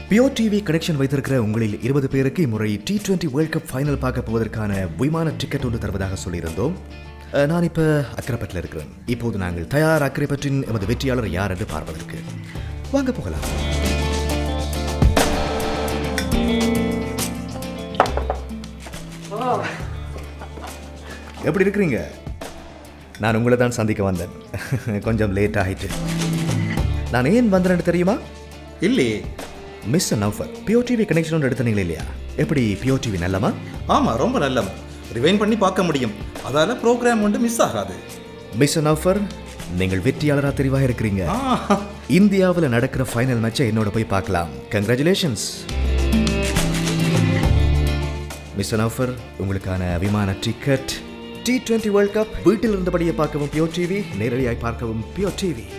Pio TV connection வைத்திருக்கிற உங்களில் இருபது பேருக்கு இம்முறை T twenty world cup final பார்க்க போவதற்கான விமான டிக்கெட் ஒன்று தருவதாக சொல்லியிருந்தோம் அஹ், நான் இப்போ அக்கரைப்பட்டில் இருக்கிறேன் இப்போது நாங்கள் தயார் அக்கரைப்பற்றின் எமது வெற்றியாளர் யார் என்று பார்ப்பதற்கு வாங்க போகலாம் எப்படி இருக்கிறீங்க நான் உங்களை தான் சந்திக்க வந்தேன் கொஞ்சம் லேட் ஆயிட்டு நான் ஏன் வந்தேன்னு தெரியுமா இல்லையே miss Naufar Peo TV connection எடுத்தனீங்களே இல்லையா எப்படி பியோ டிவி நல்லமா ஆமா ரொம்ப நல்லம் ரிவைன் பண்ணி பார்க்க முடியும் அதால ப்ரோக்ராம் ஒன்று மிஸ் ஆகாது மிஸ் நௌஃபர் நீங்கள் வெற்றியாளராக தெரிவாக இருக்கிறீங்க ஆ, இந்தியாவில் நடக்கிற ஃபைனல் மேட்சை என்னோட போய் பார்க்கலாம் கங்க்ராச்சுலேஷன்ஸ் மிஸ் நௌஃபர் உங்களுக்கான விமான ticket T twenty world cup வீட்டில் இருந்தபடியே பார்க்கவும் பியோ டிவி நேரடியாய் பார்க்கவும் பியோ டிவி